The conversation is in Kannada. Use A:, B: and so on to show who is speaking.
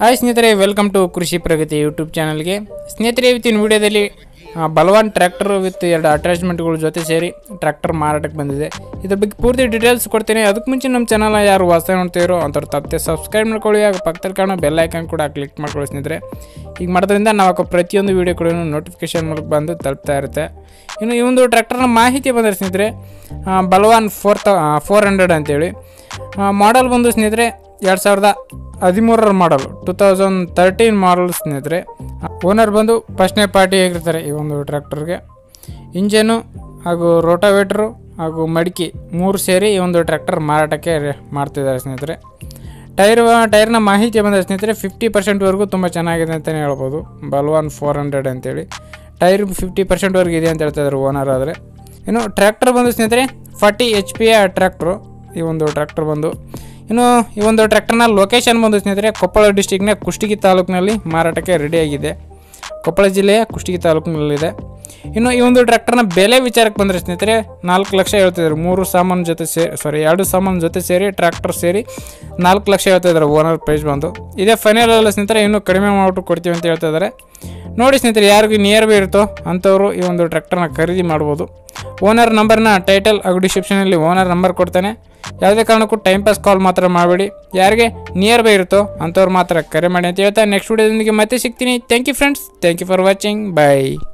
A: ಹಾಯ್ ಸ್ನೇಹಿತರೆ ವೆಲ್ಕಮ್ ಟು ಕೃಷಿ ಪ್ರಗತಿ ಯೂಟ್ಯೂಬ್ ಚಾನಲ್ಗೆ ಸ್ನೇಹಿತರೆ ಇವತ್ತಿನ ವಿಡಿಯೋದಲ್ಲಿ ಆ, ಬಲವಾನ್ ಟ್ರ್ಯಾಕ್ಟರ್ ವಿತ್ ಎರಡು ಅಟ್ಯಾಚ್ಮೆಂಟ್ಗಳ ಜೊತೆ ಸೇರಿ ಟ್ರ್ಯಾಕ್ಟರ್ ಮಾರಾಟಕ್ಕೆ ಬಂದಿದೆ ಇದ್ರ ಬಗ್ಗೆ ಪೂರ್ತಿ ಡೀಟೇಲ್ಸ್ ಕೊಡ್ತೀನಿ ಅದಕ್ಕೆ ಮುಂಚೆ ನಮ್ಮ ಚಾನಲ್ ಯಾರು ಹೊಸ ನೋಡ್ತೀರೋ ಅಂಥವ್ರು ತಪ್ಪದೆ ಸಬ್ಸ್ಕ್ರೈಬ್ ಮಾಡ್ಕೊಳ್ಳಿ ಆಗ ಪಕ್ಕದಲ್ಲಿ ಕಾಣೋ ಬೆಲ್ ಐಕಾನ್ ಕೂಡ ಕ್ಲಿಕ್ ಮಾಡ್ಕೊಳ್ಳಿ ಸ್ನೇಹಿತರೆ ಈಗ ಮಾಡೋದ್ರಿಂದ ನಾವು ಹಾಕೋ ಪ್ರತಿಯೊಂದು ವೀಡಿಯೋ ಕೂಡ ನೋಟಿಫಿಕೇಶನ್ ಮೂಲಕ ಬಂದು ತಲುಪ್ತಾ ಇರುತ್ತೆ ಇನ್ನು ಈ ಒಂದು ಟ್ರ್ಯಾಕ್ಟರ್ನ ಮಾಹಿತಿ ಬಂದರೆ ಸ್ನೇಹಿತರೆ ಆ, ಬಲವಾನ್ ಫೋರ್ ತ ಫೋರ್ ಹಂಡ್ರೆಡ್ ಅಂತೇಳಿ ಮಾಡಲ್ ಬಂದು ಸ್ನೇಹಿತರೆ ಎರಡು ಸಾವಿರದ ಹದಿಮೂರರ model two thousand thirteen model ಸ್ನೇಹಿತರೆ ಓನರ್ ಬಂದು ಫಸ್ಟ್ನೇ ಪಾರ್ಟಿ ಆಗಿರ್ತಾರೆ ಈ ಒಂದು ಟ್ರ್ಯಾಕ್ಟರ್ಗೆ ಇಂಜನು ಹಾಗೂ ರೋಟಾವೇಟ್ರು ಹಾಗೂ ಮಡಿಕೆ ಮೂರು ಸೇರಿ ಈ ಒಂದು ಟ್ರ್ಯಾಕ್ಟರ್ ಮಾರಾಟಕ್ಕೆ ರೆ- ಮಾಡ್ತಿದ್ದಾರೆ ಸ್ನೇಹಿತರೆ ಟೈರ್ ಟೈರ್ನ ಮಾಹಿತಿ ಬಂದರೆ ಸ್ನೇಹಿತರೆ ಫಿಫ್ಟಿ ಪರ್ಸೆಂಟ್ವರೆಗೂ ತುಂಬ ಚೆನ್ನಾಗಿದೆ ಅಂತಲೇ ಹೇಳ್ಬೋದು ಬಲ್ವಾನ್ ಫೋರ್ ಹಂಡ್ರೆಡ್ ಅಂತೇಳಿ ಟೈರ್ ಫಿಫ್ಟಿ ಪರ್ಸೆಂಟ್ವರೆಗೂ ಇದೆ ಅಂತ ಹೇಳ್ತಾ ಇದ್ದಾರೆ ಓನರ್ ಆದರೆ ಇನ್ನು ಟ್ರ್ಯಾಕ್ಟರ್ ಬಂದು ಸ್ನೇಹಿತರೆ ಫಾರ್ಟಿ ಎಚ್ ಪಿಯ ಟ್ರ್ಯಾಕ್ಟ್ರು ಈ ಒಂದು ಟ್ರ್ಯಾಕ್ಟರ್ ಬಂದು ಇನ್ನು ಈ ಒಂದು ಟ್ರ್ಯಾಕ್ಟರ್ನ ಲೊಕೇಶನ್ ಬಂದು ಸ್ನೇಹಿತರೆ ಕೊಪ್ಪಳ ಡಿಸ್ಟಿಕ್ನ ಕುಷ್ಟಗಿ ತಾಲೂಕಿನಲ್ಲಿ ಮಾರಾಟಕ್ಕೆ ರೆಡಿಯಾಗಿದೆ ಕೊಪ್ಪಳ ಜಿಲ್ಲೆಯ ಕುಷ್ಟಗಿ ತಾಲೂಕಿನಲ್ಲಿದೆ ಇನ್ನು ಈ ಒಂದು ಟ್ರ್ಯಾಕ್ಟರ್ನ ಬೆಲೆ ವಿಚಾರಕ್ಕೆ ಬಂದರೆ ಸ್ನೇಹಿತರೆ ನಾಲ್ಕು ಲಕ್ಷ ಹೇಳ್ತಿದ್ದಾರೆ ಮೂರು ಸಾಮಾನು ಜೊತೆ ಸೇರಿ ಸಾರಿ ಎರಡು ಸಾಮಾನು ಜೊತೆ ಸೇರಿ ಟ್ರ್ಯಾಕ್ಟರ್ ಸೇರಿ ನಾಲ್ಕು ಲಕ್ಷ ಹೇಳ್ತಿದ್ದಾರೆ ಓನರ್ ಪ್ರೈಸ್ ಬಂದು ಇದೇ ಫೈನಲ್ ಅಲ್ಲ ಸ್ನೇಹಿತರೆ ಇನ್ನೂ ಕಡಿಮೆ ಮಾಡಿಬಿಟ್ಟು ಕೊಡ್ತೀವಿ ಅಂತ ಹೇಳ್ತಾ ಇದ್ದಾರೆ ನೋಡಿ ಸ್ನೇಹಿತರೆ ಯಾರಿಗೂ ನಿಯರ್ ಬೈ ಇರುತ್ತೋ ಅಂಥವರು ಈ ಒಂದು ಟ್ರ್ಯಾಕ್ಟರ್ನ ಖರೀದಿ ಮಾಡ್ಬೋದು ಓನರ್ ನಂಬರ್ನ ಟೈಟಲ್ ಹಾಗೂ ಡಿಸ್ಕ್ರಿಪ್ಷನಲ್ಲಿ ಓನರ್ ನಂಬರ್ ಕೊಡ್ತಾನೆ ಯಾವುದೇ ಕಾರಣಕ್ಕೂ ಟೈಮ್ ಪಾಸ್ ಕಾಲ್ ಮಾತ್ರ ಮಾಡಬೇಡಿ ಯಾರಿಗೆ ನಿಯರ್ ಬೈ ಇರುತ್ತೋ ಅಂಥವ್ರು ಮಾತ್ರ ಕರೆ ಮಾಡಿ ಅಂತ ಹೇಳ್ತಾ ನೆಕ್ಸ್ಟ್ ವಿಡಿಯೋದೊಂದಿಗೆ ಮತ್ತೆ ಸಿಗ್ತೀನಿ thank you friends thank you for watching by